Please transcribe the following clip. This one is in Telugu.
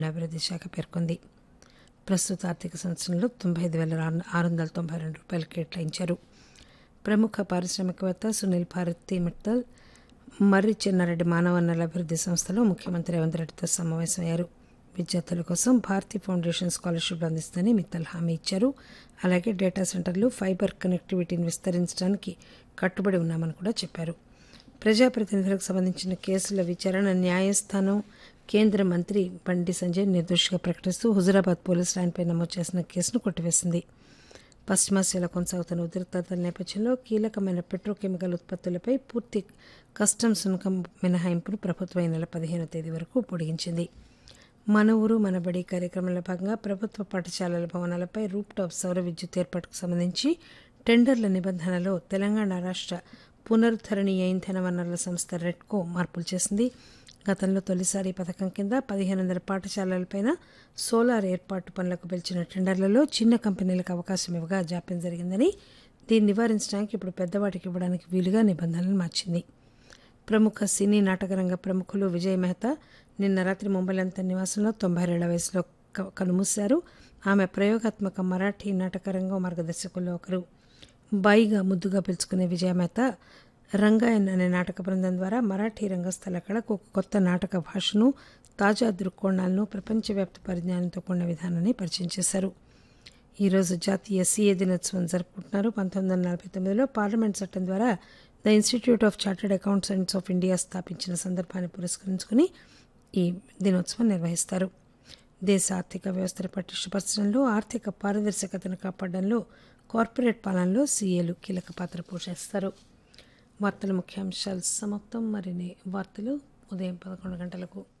అభివృద్ధి శాఖ పేర్కొంది ప్రస్తుత ఆర్థిక సంవత్సరంలో తొంభై ఐదు వేల ఆరు వందల తొంభై రెండు రూపాయలు కేటాయించారు ప్రముఖ పారిశ్రామికవేత్త సునీల్ భారతి మిట్టల్ మర్రి చెన్నారెడ్డి మానవ వనరుల అభివృద్ధి సంస్థలో ముఖ్యమంత్రి రేవంత్ రెడ్డితో సమావేశమయ్యారు విద్యార్థుల కోసం భారతీ ఫౌండేషన్ స్కాలర్షిప్లు అందిస్తుందని మిత్తల్ హామీ ఇచ్చారు అలాగే డేటా సెంటర్లు ఫైబర్ కనెక్టివిటీని విస్తరించడానికి కట్టుబడి ఉన్నామని కూడా చెప్పారు ప్రజాప్రతినిధులకు సంబంధించిన కేసుల విచారణ న్యాయస్థానం కేంద్ర మంత్రి బండి సంజయ్ నిర్దోషిగా ప్రకటిస్తూ హుజురాబాద్ పోలీసులు ఆయనపై నమోదు చేసిన కేసును కొట్టివేసింది పశ్చిమాసియాలో కొనసాగుతున్న ఉద్రిక్తతల నేపథ్యంలో కీలకమైన పెట్రోకెమికల్ ఉత్పత్తులపై పూర్తి కస్టమ్స్ సుంకం మినహాయింపును ప్రభుత్వం ఈ నెల పదిహేనో తేదీ వరకు పొడిగించింది మన ఊరు మన బడి కార్యక్రమంలో భాగంగా ప్రభుత్వ పాఠశాలల భవనాలపై రూప్ టాప్ సౌర విద్యుత్ ఏర్పాటుకు సంబంధించి టెండర్ల నిబంధనలో తెలంగాణ రాష్ట్ర పునరుద్ధరణీయ ఇంధన వనరుల సంస్థ రెడ్కో మార్పులు చేసింది గతంలో తొలిసారి ఈ పథకం కింద పదిహేను వందల పాఠశాలలపైన సోలార్ ఏర్పాటు పనులకు పిలిచిన టెండర్లలో చిన్న కంపెనీలకు అవకాశం ఇవ్వగా జాప్యం జరిగిందని దీన్ని నివారించడానికి ఇప్పుడు పెద్దవాటికి ఇవ్వడానికి వీలుగా నిబంధనలు మార్చింది ప్రముఖ సినీ నాటకరంగ ప్రముఖులు విజయ్ మెహతా నిన్న రాత్రి ముంబైలో తన నివాసంలో తొంభై ఏళ్ల వయసులో కనుమూశారు ఆమె ప్రయోగాత్మక మరాఠీ నాటకరంగం మార్గదర్శకుల్లో ఒకరు బాయిగా ముద్దుగా పిలుచుకునే విజయ మెహతా రంగాయన్ అనే నాటక బృందం ద్వారా మరాఠీ రంగస్థల కళకు ఒక కొత్త నాటక భాషను తాజా దృక్కోణాలను ప్రపంచవ్యాప్త పరిజ్ఞానంతో కూడిన విధానాన్ని పరిచయం చేశారు ఈరోజు జాతీయ సీఏ దినోత్సవం జరుపుకుంటున్నారు పంతొమ్మిది వందల నలభై తొమ్మిదిలో పార్లమెంట్ చట్టం ద్వారా the institute of chartered accountants of India స్థాపించిన సందర్భాన్ని పురస్కరించుకుని ఈ దినోత్సవం నిర్వహిస్తారు దేశ ఆర్థిక వ్యవస్థను పటిష్టపరచడంలో ఆర్థిక పారదర్శకతను కాపాడడంలో కార్పొరేట్ పాలనలో సీఏలు కీలక పాత్ర పోషిస్తారు వార్తల ముఖ్యాంశాలు సమాప్తం మరిన్ని వార్తలు ఉదయం పదకొండు గంటలకు